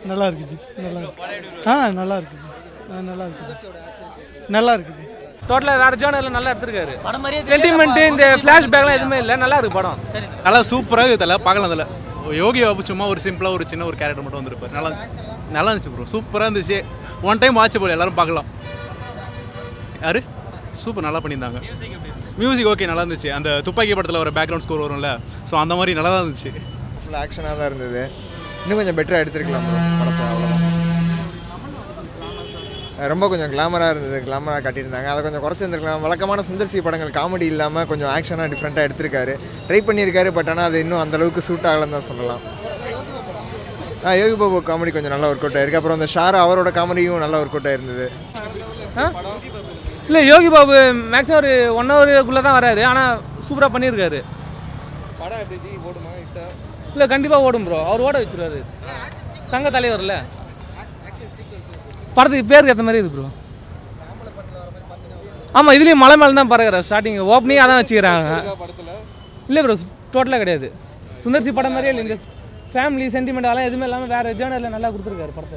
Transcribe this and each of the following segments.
நல்லா இருக்குது நல்லா இருக்கு ஆ நல்லா இருக்குது ஆ நல்லா இருக்குது நல்லா இருக்குது டோட்டலாக வேறு ஜேர்னலில் நல்லா எடுத்திருக்காரு சென்டிமெண்ட்டு இந்த ஃப்ளாஷ்பேக்லாம் எதுவுமே இல்லை நல்லா இருக்கு படம் நல்லா சூப்பராக இதில் பார்க்கலாம் அதில் யோகி பாபு சும்மா ஒரு சிம்பிளாக ஒரு சின்ன ஒரு கேரக்டர் மட்டும் வந்திருப்பார் நல்லா நல்லா இருந்துச்சு ப்ரோ சூப்பராக இருந்துச்சு ஒன் டைம் வாட்ச் போல எல்லாரும் பார்க்கலாம் யாரு சூப்பர் நல்லா பண்ணியிருந்தாங்க மியூசிக் ஓகே நல்லா இருந்துச்சு அந்த துப்பாக்கி படத்தில் வர பேக்ரவுண்ட் ஸ்கோர் வரும்ல ஸோ அந்த மாதிரி நல்லா தான் இருந்துச்சு ஃபுல் ஆக்ஷனாக தான் இருந்தது இன்னும் கொஞ்சம் பெட்டராக எடுத்துருக்கலாம் bro படத்தை அவ்வளோதான் ரொம்ப கொஞ்சம் கிளாமராக இருந்தது கிளாமராக காட்டியிருந்தாங்க அதை கொஞ்சம் குறைச்சிருந்துருக்கலாம் வழக்கமான சுந்தர்சி படங்கள் காமெடி இல்லாமல் கொஞ்சம் ஆக்ஷனாக டிஃப்ரெண்ட்டாக எடுத்திருக்காரு ட்ரை பண்ணியிருக்காரு பட் ஆனால் அது இன்னும் அந்த அளவுக்கு சூட் ஆகலைன்னு தான் சொல்லலாம் ஆ யோகி பாபு காமெடி கொஞ்சம் நல்லா ஒர்க் அவுட் ஆயிருக்கு அப்புறம் அந்த ஷாரா அவரோட காமெடியும் நல்லா ஒர்க் அவுட் ஆயிருந்தது ஆ இல்லை யோகி பாபு மேக்ஸிமம் ஒரு ஒன் ஹவருக்குள்ளே தான் வராரு ஆனால் சூப்பராக பண்ணியிருக்காரு படம் எப்படி ஓடுமா இல்லை கண்டிப்பாக ஓடும் ப்ரோ அவர் ஓட வச்சிருவாரு சங்க தலைவர்ல படத்துக்கு பேருக்கு ஏற்ற மாதிரி இது ப்ரோ ஆமாம் இதுலேயும் மலை மேலே தான் பறகுறாரு ஸ்டார்டிங் ஓப்பனிங் அதான் வச்சுக்கிறாங்க இல்லை ப்ரோ டோட்டலாக கிடையாது சுந்தர்சி படம் மாதிரியே இல்லை இந்த ஃபேமிலி சென்டிமெண்ட் அதெல்லாம் எதுவுமே இல்லாமல் வேறு ஜேர்னலில் நல்லா கொடுத்துருக்காரு படத்தை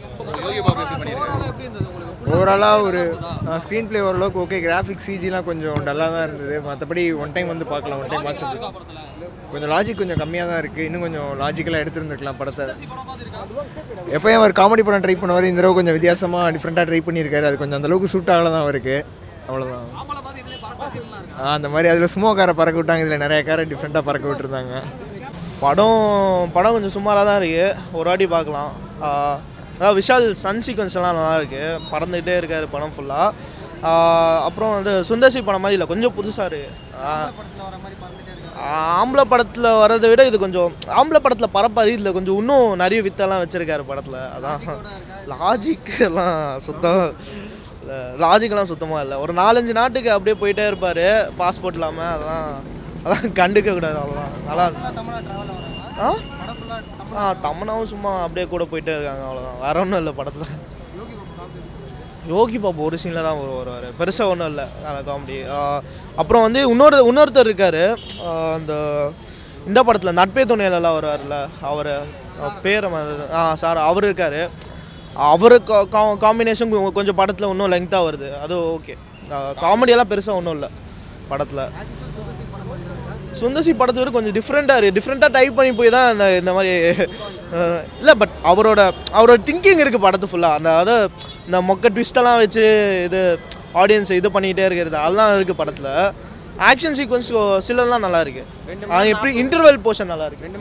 ஓவராலாக ஒரு ஸ்க்ரீன் ப்ளே ஓரளவுக்கு ஓகே கிராஃபிக் சிஜிலாம் கொஞ்சம் டல்லாக தான் இருந்தது மற்றபடி ஒன் டைம் வந்து பார்க்கலாம் ஒன் டைம் வாட்ச் கொஞ்சம் லாஜிக் கொஞ்சம் கம்மியாக தான் இருக்குது இன்னும் கொஞ்சம் லாஜிக்கலாக எடுத்துருந்துருக்கலாம் படத்தை எப்போயும் அவர் காமெடி படம் ட்ரை பண்ணுவார் இந்த தடவை கொஞ்சம் வித்தியாசமாக டிஃப்ரெண்ட்டாக ட்ரை பண்ணியிருக்காரு அது கொஞ்சம் அந்தளவுக்கு சூட் ஆகல தான் அவருக்கு அவ்வளோதான் ஆ அந்த மாதிரி அதில் சும்மா காரை பறக்க விட்டாங்க இதில் நிறைய காரை டிஃப்ரெண்ட்டாக பறக்க விட்டுருந்தாங்க படம் படம் கொஞ்சம் சுமாராக தான் இருக்குது ஒரு வாட்டி பார்க்கலாம் ஆஹ் அதாவது விஷால் சன் சீக்வன்ஸ் எல்லாம் நல்லா இருக்குது பறந்துக்கிட்டே இருக்காரு படம் ஃபுல்லாக அப்புறம் வந்து சுந்தர்சி படம் மாதிரி இல்லை கொஞ்சம் புதுசாக இருக்குது ஆம்பளை படத்தில் வர்றதை விட இது கொஞ்சம் ஆம்பளை படத்தில் பரப்பாரு இதில் கொஞ்சம் இன்னும் நிறைய வித்தெல்லாம் வச்சுருக்காரு படத்தில் அதான் லாஜிக் எல்லாம் சுத்தம் லாஜிக்கெல்லாம் சுத்தமாக இல்லை ஒரு நாலஞ்சு நாட்டுக்கு அப்படியே போயிட்டே இருப்பார் பாஸ்போர்ட் இல்லாமல் அதான் அதான் கண்டுக்க கூடாது அவ்வளோதான் நல்லா இருக்கு. ஆ ஆ தமனாவும் சும்மா அப்படியே கூட போயிட்டே இருக்காங்க அவ்வளோதான் வேற ஒன்றும் இல்லை படத்தில் யோகி பாபு ஒரு சீனில் தான் வரு- வருவார் பெருசாக ஒன்றும் இல்லை காமெடி அப்புறம் வந்து இன்னொரு இன்னொருத்தர் இருக்கார் அந்த இந்த படத்தில் நட்பே துணையிலலாம் வருவார்ல அவர் பேரை மறந்து- ஆ சார் அவர் இருக்கார் அவர் காம்பினேஷன் கொஞ்சம் படத்தில் இன்னும் லெங்க்த்தாக வருது அது ஓகே காமெடியெல்லாம் பெருசாக ஒன்றும் இல்லை படத்தில் சுந்தர்சி படத்தை விட கொஞ்சம் டிஃப்ரெண்ட்டாக இருக்குது டிஃப்ரெண்ட்டாக டைப் பண்ணி போய் தான் இந்த இந்த மாதிரி இல்லை பட் அவரோட அவரோட திங்கிங் இருக்குது படத்து ஃபுல்லாக அந்த அது இந்த மொக்க ட்விஸ்டெல்லாம் வச்சு இது ஆடியன்ஸ் இது பண்ணிகிட்டே இருக்கிறது அதெல்லாம் இருக்குது படத்தில் ஆக்ஷன் சீக்வன்ஸ் சிலதெல்லாம் நல்லா இருக்குது எப்படி இன்டர்வல் போர்ஷன் நல்லா இருக்குது